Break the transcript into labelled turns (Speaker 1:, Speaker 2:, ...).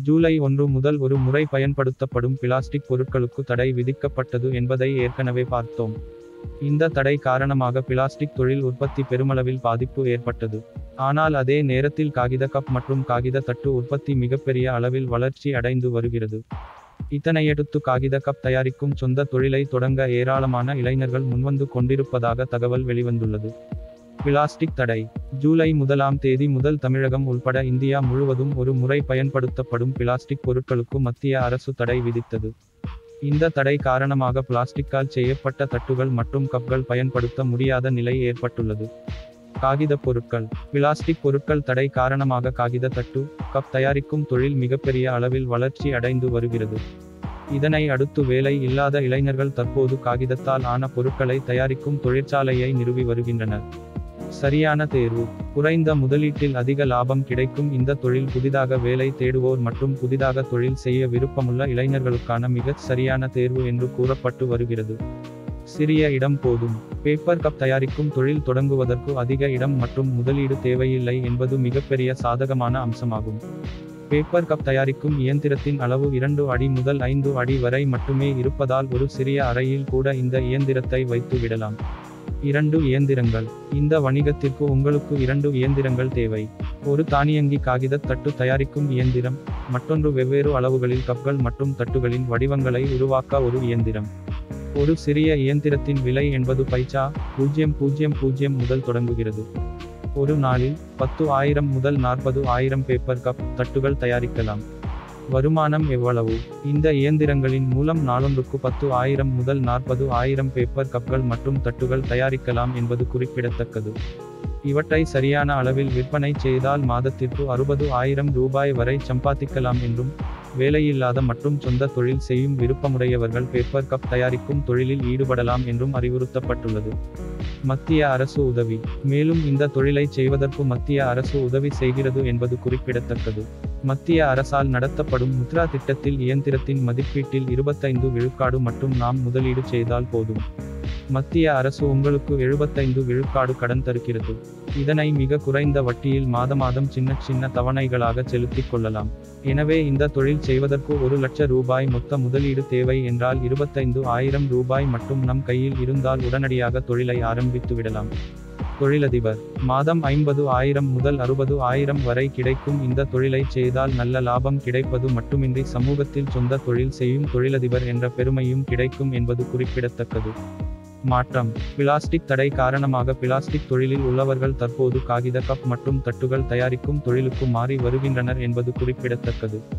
Speaker 1: ஜூலை ஒன்று முதல் ஒரு முறை பயன்படுத்தப்படும் பிளாஸ்டிக் பொருட்களுக்கு தடை விதிக்கப்பட்டது என்பதை ஏற்கனவே பார்த்தோம் இந்த தடை காரணமாக பிளாஸ்டிக் தொழில் உற்பத்தி பெருமளவில் பாதிப்பு ஏற்பட்டது ஆனால் அதே நேரத்தில் காகித கப் மற்றும் காகித தட்டு உற்பத்தி மிகப்பெரிய அளவில் வளர்ச்சி அடைந்து வருகிறது இதனையடுத்து காகித கப் தயாரிக்கும் சொந்த தொழிலை தொடங்க ஏராளமான இளைஞர்கள் முன்வந்து கொண்டிருப்பதாக தகவல் வெளிவந்துள்ளது பிளாஸ்டிக் தடை ஜூலை முதலாம் தேதி முதல் தமிழகம் உள்பட இந்தியா முழுவதும் ஒரு முறை பயன்படுத்தப்படும் பிளாஸ்டிக் பொருட்களுக்கு மத்திய அரசு தடை விதித்தது இந்த தடை காரணமாக பிளாஸ்டிக்கால் செய்யப்பட்ட தட்டுகள் மற்றும் கப்கள் பயன்படுத்த முடியாத நிலை ஏற்பட்டுள்ளது காகித பொருட்கள் பிளாஸ்டிக் பொருட்கள் தடை காரணமாக காகித தட்டு கப் தயாரிக்கும் தொழில் மிகப்பெரிய அளவில் வளர்ச்சி அடைந்து வருகிறது இதனை அடுத்து வேலை இல்லாத இளைஞர்கள் தற்போது காகிதத்தால் ஆன பொருட்களை தயாரிக்கும் தொழிற்சாலையை நிறுவி வருகின்றனர் சரியான தேர்வு குறைந்த முதலீட்டில் அதிக லாபம் கிடைக்கும் இந்த தொழில் புதிதாக வேலை தேடுவோர் மற்றும் புதிதாக தொழில் செய்ய விருப்பமுள்ள இளைஞர்களுக்கான மிகச் சரியான தேர்வு என்று கூறப்பட்டு வருகிறது சிறிய இடம் போதும் பேப்பர் கப் தயாரிக்கும் தொழில் தொடங்குவதற்கு அதிக இடம் மற்றும் முதலீடு தேவையில்லை என்பது மிகப்பெரிய சாதகமான அம்சமாகும் பேப்பர் கப் தயாரிக்கும் இயந்திரத்தின் அளவு இரண்டு அடி முதல் ஐந்து அடி வரை மட்டுமே இருப்பதால் ஒரு சிறிய அறையில் கூட இந்த இயந்திரத்தை வைத்து விடலாம் இரண்டு இயந்திரங்கள் இந்த வணிகத்திற்கு உங்களுக்கு இரண்டு இயந்திரங்கள் தேவை ஒரு தானியங்கி காகித தட்டு தயாரிக்கும் இயந்திரம் மற்றொன்று வெவ்வேறு அளவுகளில் கப்கள் மற்றும் தட்டுகளின் வடிவங்களை உருவாக்க ஒரு இயந்திரம் ஒரு சிறிய இயந்திரத்தின் விலை என்பது பைசா பூஜ்ஜியம் பூஜ்ஜியம் பூஜ்ஜியம் முதல் தொடங்குகிறது ஒரு நாளில் பத்து ஆயிரம் முதல் நாற்பது ஆயிரம் பேப்பர் கப் தட்டுகள் தயாரிக்கலாம் வருமானம் எவ்வளவு இந்த இயந்திரங்களின் மூலம் நாளொன்றுக்கு பத்து ஆயிரம் முதல் நாற்பது ஆயிரம் பேப்பர் கப்கள் மற்றும் தட்டுகள் தயாரிக்கலாம் என்பது குறிப்பிடத்தக்கது இவற்றை சரியான அளவில் விற்பனை செய்தால் மாதத்திற்கு அறுபது ஆயிரம் ரூபாய் வரை சம்பாதிக்கலாம் என்றும் வேலையில்லாத மற்றும் சொந்த தொழில் செய்யும் விருப்பமுடையவர்கள் பேப்பர் கப் தயாரிக்கும் தொழிலில் ஈடுபடலாம் என்றும் அறிவுறுத்தப்பட்டுள்ளது மத்திய அரசு உதவி மேலும் இந்த தொழிலை செய்வதற்கு மத்திய அரசு உதவி செய்கிறது என்பது குறிப்பிடத்தக்கது மத்திய அரசால் நடத்தப்படும் முத்ரா திட்டத்தில் இயந்திரத்தின் மதிப்பீட்டில் இருபத்தைந்து விழுக்காடு மட்டும் நாம் முதலீடு செய்தால் போதும் மத்திய அரசு உங்களுக்கு எழுபத்தைந்து விழுக்காடு கடன் தருகிறது இதனை மிக குறைந்த வட்டியில் மாத மாதம் சின்ன சின்ன தவணைகளாக செலுத்திக் கொள்ளலாம் எனவே இந்த தொழில் செய்வதற்கு ஒரு லட்ச ரூபாய் மொத்த முதலீடு தேவை என்றால் இருபத்தைந்து ஆயிரம் ரூபாய் மட்டும் நம் கையில் இருந்தால் உடனடியாக தொழிலை ஆரம்பித்து விடலாம் தொழிலதிபர் மாதம் ஐம்பது ஆயிரம் முதல் அறுபது ஆயிரம் வரை கிடைக்கும் இந்த தொழிலை செய்தால் நல்ல லாபம் கிடைப்பது மட்டுமின்றி சமூகத்தில் சொந்த தொழில் செய்யும் தொழிலதிபர் என்ற பெருமையும் கிடைக்கும் என்பது குறிப்பிடத்தக்கது மாற்றம் பிளாஸ்டிக் தடை காரணமாக பிளாஸ்டிக் தொழிலில் உள்ளவர்கள் தற்போது காகித கப் மற்றும் தட்டுகள் தயாரிக்கும் தொழிலுக்கு மாறி வருகின்றனர் என்பது குறிப்பிடத்தக்கது